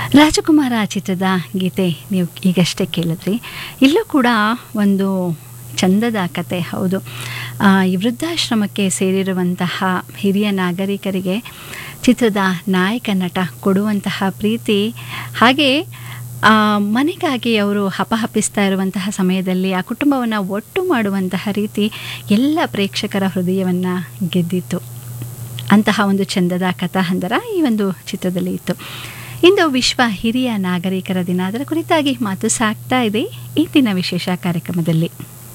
ರಾಜಕುಮಾರ ಚಿತ್ರದ ಗೀತೆ ನೀವು ಈಗಷ್ಟೇ ಕೇಳಿದ್ರಿ ಇಲ್ಲೂ ಕೂಡ ಒಂದು ಚಂದದ ಕತೆ ಹೌದು ಆ, ಈ ವೃದ್ಧಾಶ್ರಮಕ್ಕೆ ಸೇರಿರುವಂತಹ ಹಿರಿಯ ನಾಗರಿಕರಿಗೆ ಚಿತ್ರದ ನಾಯಕ ನಟ ಕೊಡುವಂತಹ ಪ್ರೀತಿ ಹಾಗೆ ಆ, ಮನೆಗಾಗಿ ಅವರು ಹಪಹಪಿಸ್ತಾ ಇರುವಂತಹ ಸಮಯದಲ್ಲಿ ಆ ಕುಟುಂಬವನ್ನು ಒಟ್ಟು ಮಾಡುವಂತಹ ರೀತಿ ಎಲ್ಲ ಪ್ರೇಕ್ಷಕರ ಹೃದಯವನ್ನು ಗೆದ್ದಿತ್ತು ಅಂತಹ ಒಂದು ಚಂದದ ಕಥಾಹಂದರ ಈ ಒಂದು ಚಿತ್ರದಲ್ಲಿ ಇತ್ತು ಇಂದು ವಿಶ್ವ ಹಿರಿಯ ನಾಗರಿಕರ ದಿನ ಅದರ ಕುರಿತಾಗಿ ಮಾತು ಸಾಕ್ತಾ ಇದೆ ಈ ದಿನ ವಿಶೇಷ ಕಾರ್ಯಕ್ರಮದಲ್ಲಿ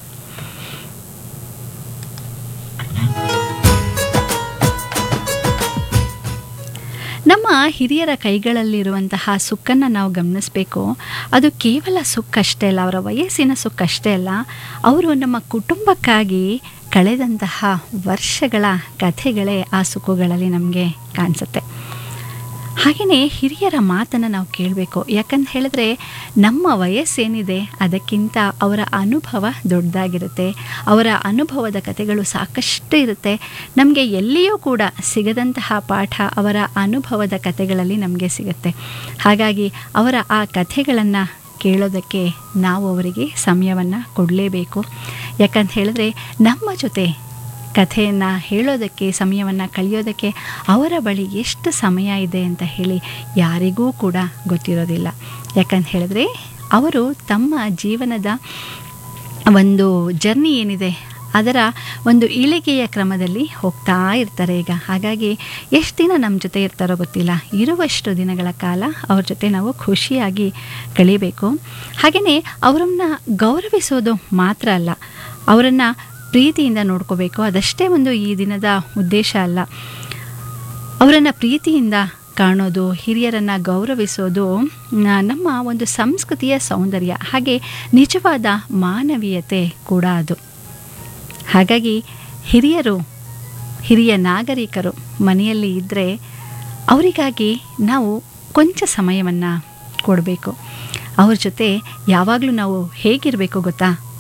ನಮ್ಮ ಹಿರಿಯರ ಕೈಗಳಲ್ಲಿರುವಂತಹ ಸುಕ್ಕನ್ನು ನಾವು ಗಮನಿಸಬೇಕು ಅದು ಕೇವಲ ಸುಕ್ಕಷ್ಟೇ ಅಲ್ಲ ಅವರ ವಯಸ್ಸಿನ ಸುಕ್ಕಷ್ಟೇ ಅಲ್ಲ ಅವರು ನಮ್ಮ ಕುಟುಂಬಕ್ಕಾಗಿ ಕಳೆದಂತಹ ವರ್ಷಗಳ ಕಥೆಗಳೇ ಆ ಸುಕ್ಕುಗಳಲ್ಲಿ ನಮಗೆ ಕಾಣಿಸುತ್ತೆ ಹಾಗೆಯೇ ಹಿರಿಯರ ಮಾತನ್ನು ನಾವು ಕೇಳಬೇಕು ಯಾಕಂತ ಹೇಳಿದ್ರೆ ನಮ್ಮ ವಯಸ್ಸೇನಿದೆ ಅದಕ್ಕಿಂತ ಅವರ ಅನುಭವ ದೊಡ್ಡದಾಗಿರುತ್ತೆ ಅವರ ಅನುಭವದ ಕಥೆಗಳು ಸಾಕಷ್ಟು ಇರುತ್ತೆ ನಮಗೆ ಎಲ್ಲಿಯೂ ಕೂಡ ಸಿಗದಂತಹ ಪಾಠ ಅವರ ಅನುಭವದ ಕಥೆಗಳಲ್ಲಿ ನಮಗೆ ಸಿಗುತ್ತೆ ಹಾಗಾಗಿ ಅವರ ಆ ಕಥೆಗಳನ್ನು ಕೇಳೋದಕ್ಕೆ ನಾವು ಅವರಿಗೆ ಸಮಯವನ್ನು ಕೊಡಲೇಬೇಕು ಯಾಕಂತ ಹೇಳಿದ್ರೆ ನಮ್ಮ ಜೊತೆ ಕಥೆಯನ್ನು ಹೇಳೋದಕ್ಕೆ ಸಮಯವನ್ನು ಕಳೆಯೋದಕ್ಕೆ ಅವರ ಬಳಿ ಎಷ್ಟು ಸಮಯ ಇದೆ ಅಂತ ಹೇಳಿ ಯಾರಿಗೂ ಕೂಡ ಗೊತ್ತಿರೋದಿಲ್ಲ ಯಾಕಂತ ಹೇಳಿದ್ರೆ ಅವರು ತಮ್ಮ ಜೀವನದ ಒಂದು ಜರ್ನಿ ಏನಿದೆ ಅದರ ಒಂದು ಇಳಿಗೆಯ ಕ್ರಮದಲ್ಲಿ ಹೋಗ್ತಾ ಇರ್ತಾರೆ ಈಗ ಹಾಗಾಗಿ ಎಷ್ಟು ದಿನ ನಮ್ಮ ಜೊತೆ ಇರ್ತಾರೋ ಗೊತ್ತಿಲ್ಲ ಇರುವಷ್ಟು ದಿನಗಳ ಕಾಲ ಅವ್ರ ಜೊತೆ ನಾವು ಖುಷಿಯಾಗಿ ಕಳಿಬೇಕು ಹಾಗೆಯೇ ಅವರನ್ನು ಗೌರವಿಸೋದು ಮಾತ್ರ ಅಲ್ಲ ಅವರನ್ನು ಪ್ರೀತಿಯಿಂದ ನೋಡ್ಕೋಬೇಕು ಅದಷ್ಟೇ ಒಂದು ಈ ದಿನದ ಉದ್ದೇಶ ಅಲ್ಲ ಅವರನ್ನು ಪ್ರೀತಿಯಿಂದ ಕಾಣೋದು ಹಿರಿಯರನ್ನು ಗೌರವಿಸೋದು ನ- ನಮ್ಮ ಒಂದು ಸಂಸ್ಕೃತಿಯ ಸೌಂದರ್ಯ ಹಾಗೆ ನಿಜವಾದ ಮಾನವೀಯತೆ ಕೂಡ ಅದು ಹಾಗಾಗಿ ಹಿರಿಯರು ಹಿರಿಯ ನಾಗರಿಕರು ಮನೆಯಲ್ಲಿ ಇದ್ದರೆ ಅವರಿಗಾಗಿ ನಾವು ಕೊಂಚ ಸಮಯವನ್ನು ಕೊಡಬೇಕು ಅವ್ರ ಜೊತೆ ಯಾವಾಗಲೂ ನಾವು ಹೇಗಿರಬೇಕು ಗೊತ್ತಾ